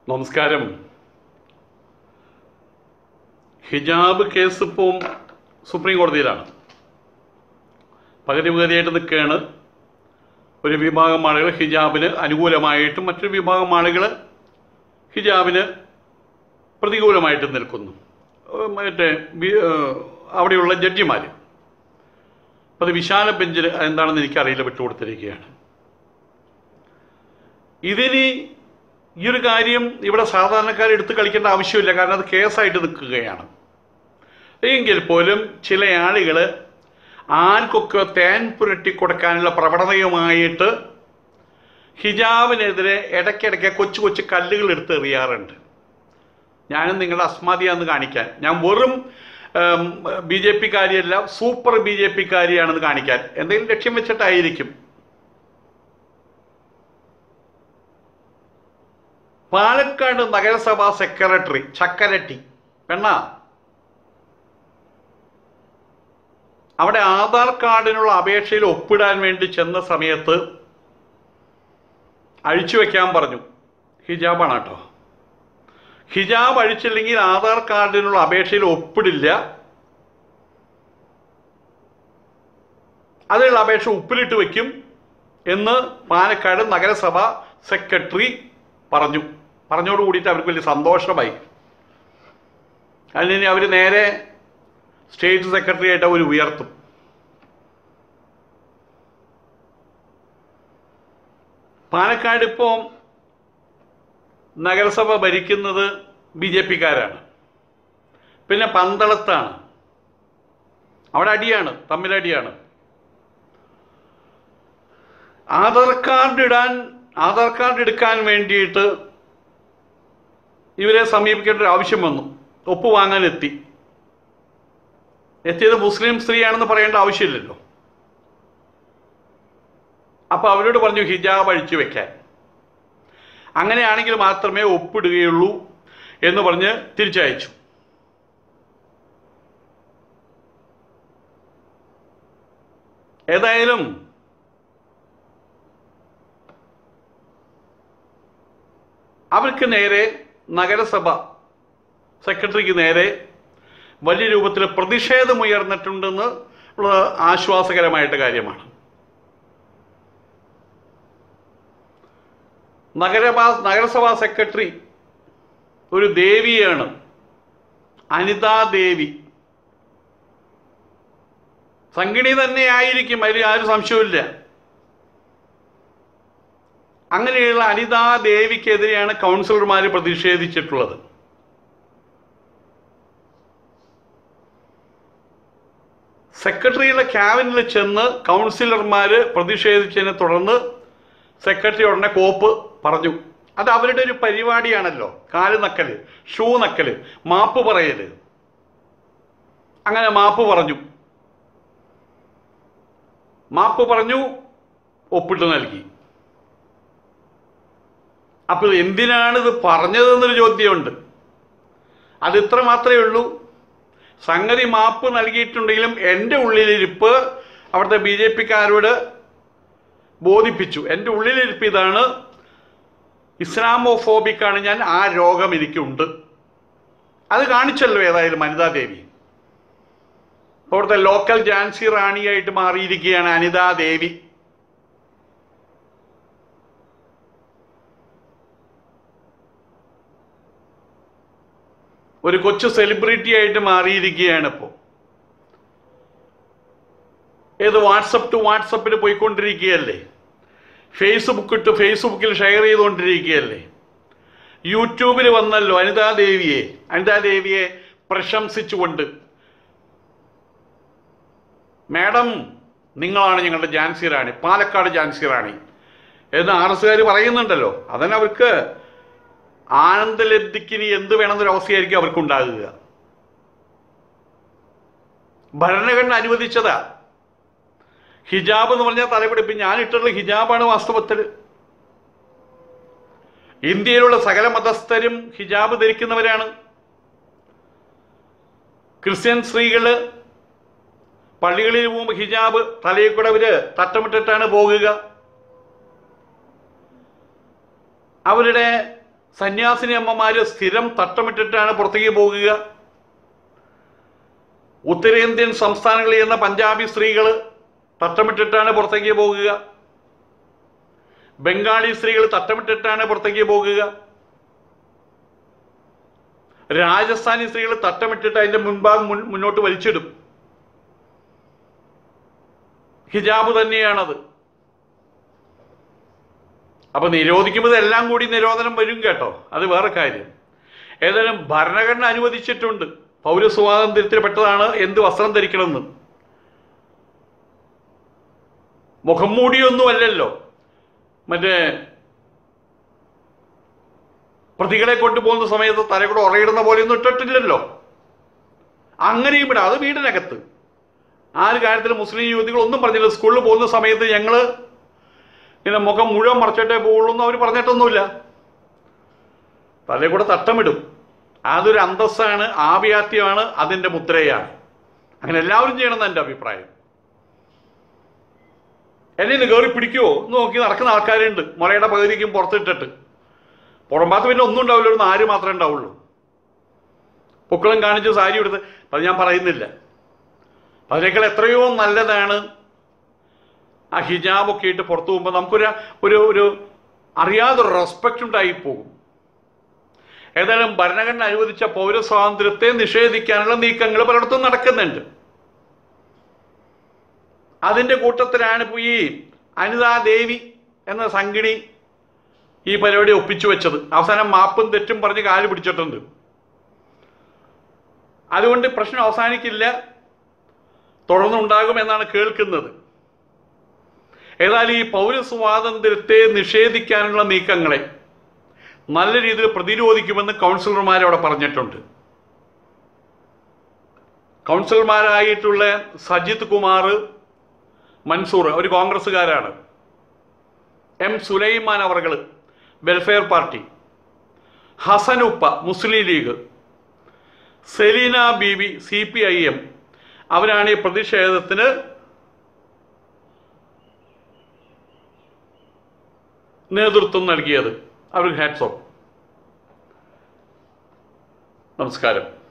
നമസ്കാരം ഹിജാബ് കേസ് ഇപ്പോൾ സുപ്രീം കോടതിയിലാണ് പകുതി പകുതിയായിട്ട് നിൽക്കുകയാണ് ഒരു വിഭാഗം ആളുകൾ ഹിജാബിന് അനുകൂലമായിട്ടും മറ്റൊരു വിഭാഗം ആളുകൾ ഹിജാബിന് പ്രതികൂലമായിട്ടും നിൽക്കുന്നു ഏഹ് മറ്റേ ബി- ഏഹ് അവിടെയുള്ള ജഡ്ജിമാർ അപ്പം അത് വിശാല ബെഞ്ചിൽ എന്താണെന്ന് എനിക്കറിയില്ല വിട്ടുകൊടുത്തിരിക്കുകയാണ് ഇതിന് ഈ ഒരു കാര്യം ഇവിടെ സാധാരണക്കാർ എടുത്ത് കളിക്കേണ്ട ആവശ്യമില്ല കാരണം അത് കേസായിട്ട് നിൽക്കുകയാണ് എങ്കിൽ പോലും ചില ആളുകൾ ആർക്കൊക്കെ തേൻ പുരട്ടി കൊടുക്കാനുള്ള പ്രവണതയുമായിട്ട് ഹിജാബിനെതിരെ ഇടയ്ക്കിടയ്ക്ക് കൊച്ചു കൊച്ചു കല്ലുകൾ എടുത്ത് എറിയാറുണ്ട് ഞാനും നിങ്ങളുടെ അസ്മാദിയാന്ന് കാണിക്കാൻ ഞാൻ വെറും ബി ജെ പിക്കാരിയല്ല സൂപ്പർ ബി ജെ പിക്കാരിയാണെന്ന് കാണിക്കാൻ എന്തെങ്കിലും ലക്ഷ്യം വെച്ചിട്ടായിരിക്കും പാലക്കാട് നഗരസഭാ സെക്രട്ടറി ചക്കരട്ടി പെണ്ണ അവിടെ ആധാർ കാർഡിനുള്ള അപേക്ഷയിൽ ഒപ്പിടാൻ വേണ്ടി ചെന്ന സമയത്ത് അഴിച്ചു വെക്കാൻ പറഞ്ഞു ഹിജാബാണ് കേട്ടോ ഹിജാബ് അഴിച്ചില്ലെങ്കിൽ ആധാർ കാർഡിനുള്ള അപേക്ഷയിൽ ഒപ്പിടില്ല അതിനുള്ള അപേക്ഷ ഉപ്പിലിട്ട് വയ്ക്കും എന്ന് പാലക്കാട് നഗരസഭ സെക്രട്ടറി പറഞ്ഞു പറഞ്ഞോട് കൂടിയിട്ട് അവർക്ക് വലിയ സന്തോഷമായി അതിന് അവർ നേരെ സ്റ്റേറ്റ് സെക്രട്ടറി ആയിട്ട് അവർ ഉയർത്തും പാലക്കാട് ഇപ്പോൾ നഗരസഭ ഭരിക്കുന്നത് ബി ജെ പിക്കാരാണ് പിന്നെ പന്തളത്താണ് അവിടെ അടിയാണ് തമ്മിലടിയാണ് ആധാർ കാർഡ് ഇടാൻ ആധാർ കാർഡ് എടുക്കാൻ വേണ്ടിയിട്ട് ഇവരെ സമീപിക്കേണ്ട ഒരു ആവശ്യം വന്നു ഒപ്പ് വാങ്ങാൻ എത്തി എത്തിയത് മുസ്ലിം സ്ത്രീയാണെന്ന് പറയേണ്ട ആവശ്യമില്ലല്ലോ അപ്പോൾ അവരോട് പറഞ്ഞു ഹിജാബ് അഴിച്ചു വെക്കാൻ അങ്ങനെയാണെങ്കിൽ മാത്രമേ ഒപ്പിടുകയുള്ളൂ എന്ന് പറഞ്ഞ് തിരിച്ചയച്ചു ഏതായാലും അവർക്ക് നേരെ നഗരസഭ സെക്രട്ടറിക്ക് നേരെ വലിയ രൂപത്തിൽ പ്രതിഷേധമുയർന്നിട്ടുണ്ടെന്ന് ഉള്ള ആശ്വാസകരമായിട്ട് കാര്യമാണ് നഗരഭാ നഗരസഭാ സെക്രട്ടറി ഒരു ദേവിയാണ് അനിതാ ദേവി സംഗിണി തന്നെ ആയിരിക്കും അതിൽ ആരും സംശയമില്ല അങ്ങനെയുള്ള അനിതാ ദേവിക്കെതിരെയാണ് കൗൺസിലർമാർ പ്രതിഷേധിച്ചിട്ടുള്ളത് സെക്രട്ടറിയുടെ ക്യാബിനിൽ ചെന്ന് കൗൺസിലർമാർ പ്രതിഷേധിച്ചതിനെ തുടർന്ന് സെക്രട്ടറി ഉടനെ കോപ്പ് പറഞ്ഞു അത് അവരുടെ ഒരു പരിപാടിയാണല്ലോ കാല് നക്കല് ഷൂ നക്കല് മാപ്പ് പറയല് അങ്ങനെ മാപ്പ് പറഞ്ഞു മാപ്പ് പറഞ്ഞു ഒപ്പിട്ട് നൽകി അപ്പോൾ എന്തിനാണ് ഇത് പറഞ്ഞതെന്നൊരു ചോദ്യമുണ്ട് അത് ഇത്ര മാത്രമേ ഉള്ളൂ സംഗതി മാപ്പ് നൽകിയിട്ടുണ്ടെങ്കിലും എൻ്റെ ഉള്ളിലിരിപ്പ് അവിടുത്തെ ബി ജെ പിക്കാരോട് ബോധിപ്പിച്ചു എൻ്റെ ഉള്ളിലിരിപ്പ് ഇതാണ് ഇസ്ലാമോഫോബിക്കാണ് ഞാൻ ആ രോഗം എനിക്കുണ്ട് അത് കാണിച്ചല്ലോ ഏതായാലും അനിതാ ദേവി അവിടുത്തെ ലോക്കൽ ജാൻസി റാണിയായിട്ട് മാറിയിരിക്കുകയാണ് അനിതാ ദേവി ഒരു കൊച്ചു സെലിബ്രിറ്റി ആയിട്ട് മാറിയിരിക്കുകയാണ് ഇപ്പോൾ ഏത് വാട്സപ്പ് ടു വാട്സപ്പിൽ പോയിക്കൊണ്ടിരിക്കുകയല്ലേ ഫേസ്ബുക്ക് ടു ഫേസ്ബുക്കിൽ ഷെയർ ചെയ്തുകൊണ്ടിരിക്കുകയല്ലേ യൂട്യൂബിൽ വന്നല്ലോ അനിതാ ദേവിയെ അനിതാ ദേവിയെ പ്രശംസിച്ചുകൊണ്ട് മാഡം നിങ്ങളാണ് ഞങ്ങളുടെ ജാൻസി റാണി പാലക്കാട് ജാൻസി റാണി എന്ന് ആർ എസ്സുകാർ പറയുന്നുണ്ടല്ലോ അതന്നെ അവർക്ക് ആനന്ദലബ്ധിക്കിനി എന്ത് വേണമെന്നൊരു അവസ്ഥയായിരിക്കും അവർക്കുണ്ടാകുക ഭരണഘടന അനുവദിച്ചതാ ഹിജാബ് എന്ന് പറഞ്ഞാൽ തലപിടിപ്പ് ഞാൻ ഇട്ടുള്ള ഹിജാബാണ് വാസ്തവത്തിൽ ഇന്ത്യയിലുള്ള സകല മതസ്ഥരും ഹിജാബ് ധരിക്കുന്നവരാണ് ക്രിസ്ത്യൻ സ്ത്രീകള് പള്ളികളിൽ പോകുമ്പോൾ ഹിജാബ് തലയിൽ കൂടെ അവര് തട്ടമിട്ടിട്ടാണ് പോകുക അവരുടെ സന്യാസിനി അമ്മമാര് സ്ഥിരം തട്ടമിട്ടിട്ടാണ് പുറത്തേക്ക് പോകുക ഉത്തരേന്ത്യൻ സംസ്ഥാനങ്ങളിൽ ചെയ്യുന്ന പഞ്ചാബി സ്ത്രീകൾ തട്ടമിട്ടിട്ടാണ് പുറത്തേക്ക് പോകുക ബംഗാളി സ്ത്രീകൾ തട്ടമിട്ടിട്ടാണ് പുറത്തേക്ക് പോകുക രാജസ്ഥാനി സ്ത്രീകൾ തട്ടമിട്ടിട്ട് അതിന്റെ മുൻഭാഗം മുൻ മുന്നോട്ട് വലിച്ചിടും ഹിജാബ് തന്നെയാണത് അപ്പൊ നിരോധിക്കുമ്പോൾ എല്ലാം കൂടി നിരോധനം വരും കേട്ടോ അത് വേറെ കാര്യം ഏതായാലും ഭരണഘടന അനുവദിച്ചിട്ടുണ്ട് പൗരസ്വാതന്ത്ര്യത്തിൽ പെട്ടതാണ് എന്ത് വസ്ത്രം ധരിക്കണമെന്ന് മുഖം മൂടിയൊന്നും അല്ലല്ലോ മറ്റേ പ്രതികളെ കൊണ്ടുപോകുന്ന സമയത്ത് തലകൂടെ ഉറയിടുന്ന പോലെയൊന്നും ഇട്ടിട്ടില്ലല്ലോ അങ്ങനെയും വിടാം അത് വീടിനകത്ത് ആ ഒരു കാര്യത്തിൽ മുസ്ലിം യുവതികൾ ഒന്നും പറഞ്ഞില്ല സ്കൂളിൽ പോകുന്ന സമയത്ത് ഞങ്ങൾ ഇങ്ങനെ മുഖം മുഴുവൻ മറച്ചിട്ടേ പോകുള്ളൂ എന്ന് അവർ പറഞ്ഞിട്ടൊന്നുമില്ല തലയിൽ കൂടെ തട്ടമിടും അതൊരു അന്തസ്സാണ് ആഭിയാത്യമാണ് അതിൻ്റെ മുദ്രയാണ് അങ്ങനെ എല്ലാവരും ചെയ്യണമെന്ന് എൻ്റെ അഭിപ്രായം എന്നെ ഇന്ന് കയറി പിടിക്കുമോ എന്ന് നോക്കി നടക്കുന്ന ആൾക്കാരുണ്ട് മുറയുടെ പകുതിക്കും പുറത്തിട്ടിട്ട് പുറമ്പാത്ത് പിന്നെ ഒന്നും ഉണ്ടാവില്ല ഒരു നാര് മാത്രമേ ഉണ്ടാവുള്ളൂ പൊക്കളും കാണിച്ച് സാരി എടുത്ത് അത് ഞാൻ പറയുന്നില്ല അതിനേക്കാൾ എത്രയോ നല്ലതാണ് ആ ഹിജാബൊക്കെ ഇട്ട് പുറത്തു പോകുമ്പോൾ നമുക്കൊരു ഒരു ഒരു അറിയാതൊരു റെസ്പെക്റ്റ് ഉണ്ടായി പോകും ഏതായാലും ഭരണഘടന അനുവദിച്ച പൗരസ്വാതന്ത്ര്യത്തെ നിഷേധിക്കാനുള്ള നീക്കങ്ങൾ പലയിടത്തും നടക്കുന്നുണ്ട് അതിൻ്റെ കൂട്ടത്തിലാണ് ഇപ്പോൾ ഈ അനിതാ ദേവി എന്ന സംഗിണി ഈ പരിപാടി ഒപ്പിച്ചു വെച്ചത് അവസാനം മാപ്പും തെറ്റും പറഞ്ഞ് കാല് പിടിച്ചിട്ടുണ്ട് അതുകൊണ്ട് പ്രശ്നം അവസാനിക്കില്ല തുടർന്നുണ്ടാകും എന്നാണ് കേൾക്കുന്നത് ഏതായാലും ഈ പൗരസ്വാതന്ത്ര്യത്തെ നിഷേധിക്കാനുള്ള നീക്കങ്ങളെ നല്ല രീതിയിൽ പ്രതിരോധിക്കുമെന്ന് കൗൺസിലർമാർ അവിടെ പറഞ്ഞിട്ടുണ്ട് കൗൺസിലർമാരായിട്ടുള്ള സജിത് കുമാർ മൻസൂർ ഒരു കോൺഗ്രസ്സുകാരാണ് എം സുലൈമാൻ അവർകൾ വെൽഫെയർ പാർട്ടി ഹസനുപ്പ Muslim League Selina Beebi C P I M അവരാണ് ഈ പ്രതിഷേധത്തിന് നേതൃത്വം നൽകിയത് അവർക്ക് ഹാറ്റ്സ് ഓഫ് നമസ്കാരം